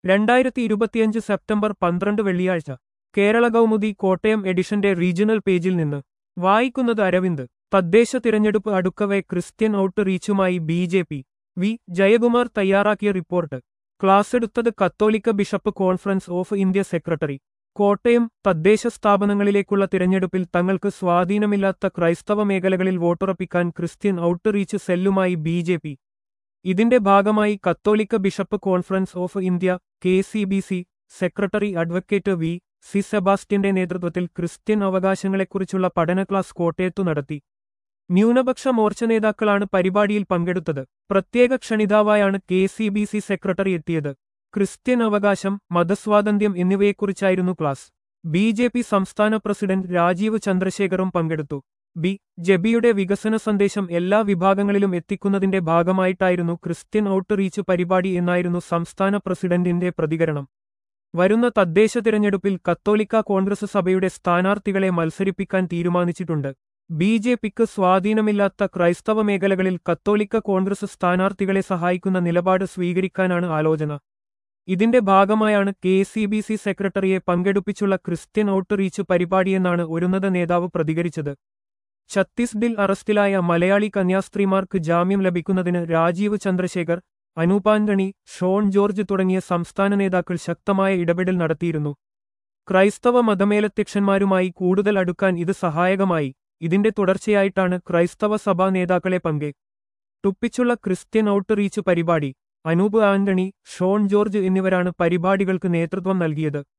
രണ്ടായിരത്തി ഇരുപത്തിയഞ്ച് സെപ്റ്റംബർ പന്ത്രണ്ട് വെള്ളിയാഴ്ച കേരള കൗമുദി കോട്ടയം എഡിഷന്റെ റീജിയണൽ പേജിൽ നിന്ന് വായിക്കുന്നത് അരവിന്ദ് തദ്ദേശ തിരഞ്ഞെടുപ്പ് അടുക്കവെ ക്രിസ്ത്യൻ ഔട്ട് റീച്ചുമായി B J P V Jayakumar തയ്യാറാക്കിയ റിപ്പോർട്ട് ക്ലാസ് എടുത്തത് കത്തോലിക്ക bishop conference of India secretary Kottayam തദ്ദേശ സ്ഥാപനങ്ങളിലേക്കുള്ള തിരഞ്ഞെടുപ്പിൽ തങ്ങൾക്ക് സ്വാധീനമില്ലാത്ത ക്രൈസ്തവ മേഖലകളിൽ വോട്ടുറപ്പിക്കാൻ ക്രിസ്ത്യൻ ഔട്ട് റീച്ച് സെല്ലുമായി ബി ജെ പി ഇതിന്റെ ഭാഗമായി കത്തോലിക്ക bishop conference of India K C B C secretary advocate V C സെബാസ്റ്റ്യന്റെ നേതൃത്വത്തിൽ ക്രിസ്ത്യൻ അവകാശങ്ങളെക്കുറിച്ചുള്ള പഠന ക്ലാസ് കോട്ടയത്തു നടത്തി ന്യൂനപക്ഷ മോർച്ച നേതാക്കളാണ് പരിപാടിയിൽ പങ്കെടുത്തത് പ്രത്യേക ക്ഷണിതാവായാണ് K C B C secretary എത്തിയത് ക്രിസ്ത്യൻ അവകാശം മതസ്വാതന്ത്ര്യം എന്നിവയെക്കുറിച്ചായിരുന്നു ക്ലാസ് ബി ജെ പി സംസ്ഥാന പ്രസിഡന്റ് രാജീവ് ചന്ദ്രശേഖറും പങ്കെടുത്തു ബി ജെബിയുടെ വികസന സന്ദേശം എല്ലാ വിഭാഗങ്ങളിലും എത്തിക്കുന്നതിന്റെ ഭാഗമായിട്ടായിരുന്നു ക്രിസ്ത്യൻ ഔട്ട് റീച്ച് പരിപാടി എന്നായിരുന്നു സംസ്ഥാന പ്രസിഡന്റിന്റെ പ്രതികരണം വരുന്ന തദ്ദേശ തിരഞ്ഞെടുപ്പിൽ കത്തോലിക്ക കോൺഗ്രസ് സഭയുടെ സ്ഥാനാർത്ഥികളെ മത്സരിപ്പിക്കാൻ തീരുമാനിച്ചിട്ടുണ്ട് ബി ജെ പിക്ക് സ്വാധീനമില്ലാത്ത ക്രൈസ്തവ മേഖലകളിൽ കത്തോലിക്ക കോൺഗ്രസ് സ്ഥാനാർത്ഥികളെ സഹായിക്കുന്ന നിലപാട് സ്വീകരിക്കാനാണ് ആലോചന ഇതിന്റെ ഭാഗമായാണ് കെ സി ബി സി സെക്രട്ടറിയെ പങ്കെടുപ്പിച്ചുള്ള ക്രിസ്ത്യൻ ഔട്ട് റീച്ച് പരിപാടിയെന്നാണ് ഒരുന്നത നേതാവ് പ്രതികരിച്ചത് ഛത്തീസ്ഗഡിൽ അറസ്റ്റിലായ മലയാളി കന്യാസ്ത്രീമാർക്ക് ജാമ്യം ലഭിക്കുന്നതിന് രാജീവ് ചന്ദ്രശേഖർ അനൂപാന്റണി ഷോൺ ജോർജ് തുടങ്ങിയ സംസ്ഥാന നേതാക്കൾ ശക്തമായ ഇടപെടൽ നടത്തിയിരുന്നു ക്രൈസ്തവ മതമേലധ്യക്ഷന്മാരുമായി കൂടുതൽ അടുക്കാൻ ഇത് സഹായകമായി ഇതിന്റെ തുടർച്ചയായിട്ടാണ് ക്രൈസ്തവ സഭാ നേതാക്കളെ പങ്കെ ടുപ്പിച്ചുള്ള ക്രിസ്ത്യൻ ഔട്ട് റീച്ച് പരിപാടി അനൂപ് ആന്റണി ഷോൺ ജോർജ് എന്നിവരാണ് പരിപാടികൾക്ക് നേതൃത്വം നൽകിയത്